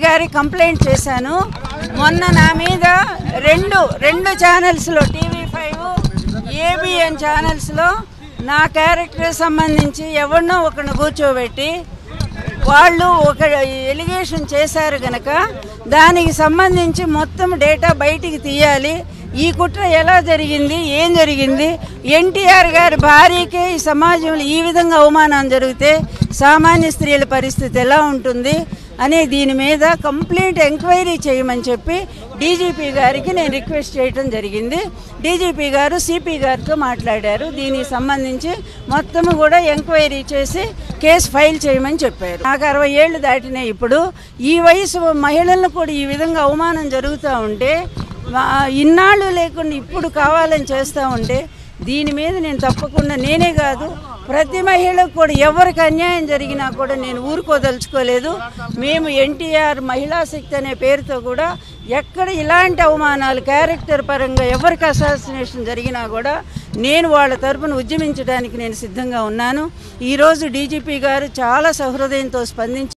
గారి కంప్లైంట్ చేశాను మొన్న నా మీద రెండు రెండు ఛానల్స్లో టీవీ ఫైవ్ ఏబిఎన్ ఛానల్స్లో నా క్యారెక్టర్ సంబంధించి ఎవరినో ఒకరిని కూర్చోబెట్టి వాళ్ళు ఒక ఎలిగేషన్ చేశారు గనక దానికి సంబంధించి మొత్తం డేటా బయటికి తీయాలి ఈ కుట్ర ఎలా జరిగింది ఏం జరిగింది ఎన్టీఆర్ గారి భార్యకే ఈ సమాజంలో ఈ విధంగా అవమానం జరిగితే సామాన్య స్త్రీల పరిస్థితి ఎలా ఉంటుంది అనే దీని మీద కంప్లీట్ ఎంక్వైరీ చేయమని చెప్పి డీజీపీ గారికి నేను రిక్వెస్ట్ చేయడం జరిగింది డీజీపీ గారు సిపి గారితో మాట్లాడారు దీనికి సంబంధించి మొత్తం కూడా ఎంక్వైరీ చేసి కేసు ఫైల్ చేయమని చెప్పారు నాకు అరవై ఏళ్ళు దాటినాయి ఇప్పుడు ఈ వయసు మహిళలను కూడా ఈ విధంగా అవమానం జరుగుతూ ఉంటే వా- ఇన్నాళ్ళు లేకుండా ఇప్పుడు కావాలని చేస్తూ ఉంటే దీని మీద నేను తప్పకుండా నేనే కాదు ప్రతి మహిళకు కూడా ఎవరికి అన్యాయం జరిగినా కూడా నేను ఊరుకోదలుచుకోలేదు మేము ఎన్టీఆర్ మహిళా శక్తి అనే పేరుతో కూడా ఎక్కడ ఇలాంటి అవమానాలు క్యారెక్టర్ పరంగా ఎవరికి అసాసినేషన్ జరిగినా కూడా నేను వాళ్ళ తరపున ఉద్యమించడానికి నేను సిద్ధంగా ఉన్నాను ఈరోజు డీజీపీ గారు చాలా సహృదయంతో స్పందించి